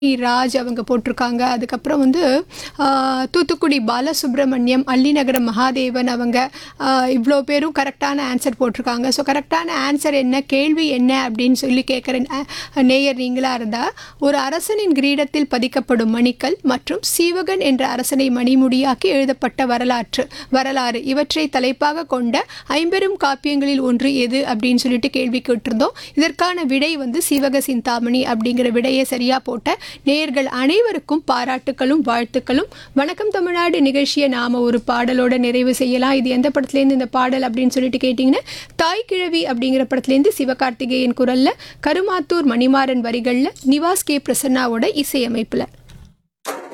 ராஜ் அவங்க போட்டிருக்காங்க அதுக்கப்புறம் வந்து ஆஹ், தூத்துக்குடி பாலசுப்ரமணியம் அள்ளிநகரம் மகாதேவன் அவங்க இவ்வளோ பேரும் கரெக்டான ஆன்சர் போட்டிருக்காங்க ஸோ கரெக்டான ஆன்சர் என்ன கேள்வி என்ன அப்படின்னு சொல்லி கேட்குற நேயர் நீங்களாக இருந்தால் ஒரு அரசனின் கிரீடத்தில் பதிக்கப்படும் மணிக்கல் மற்றும் சீவகன் என்ற அரசனை மணிமுடியாக்கி எழுதப்பட்ட வரலாற்று வரலாறு இவற்றை தலைப்பாக கொண்ட ஐம்பெரும் காப்பியங்களில் ஒன்று எது அப்படின்னு சொல்லிட்டு கேள்வி கேட்டிருந்தோம் இதற்கான விடை வந்து சீவக சிந்தாமணி அப்படிங்கிற விடையை சரியாக போட்ட நேயர்கள் அனைவருக்கும் பாராட்டுக்களும் வாழ்த்துக்களும் வணக்கம் தமிழ்நாடு நிகழ்ச்சியை நாம் ஒரு பாடலோட நிறைவு செய்யலாம் இது எந்த படத்துலேருந்து இந்த பாடல் அப்படின்னு சொல்லிட்டு கேட்டிங்கன்னா தாய் கிழவி அப்படிங்கிற படத்துலேருந்து சிவகார்த்திகேயன் குரலில் கருமாத்தூர் மணிமாறன் வரிகளில் நிவாஸ் கே பிரசன்னாவோட இசையமைப்பில்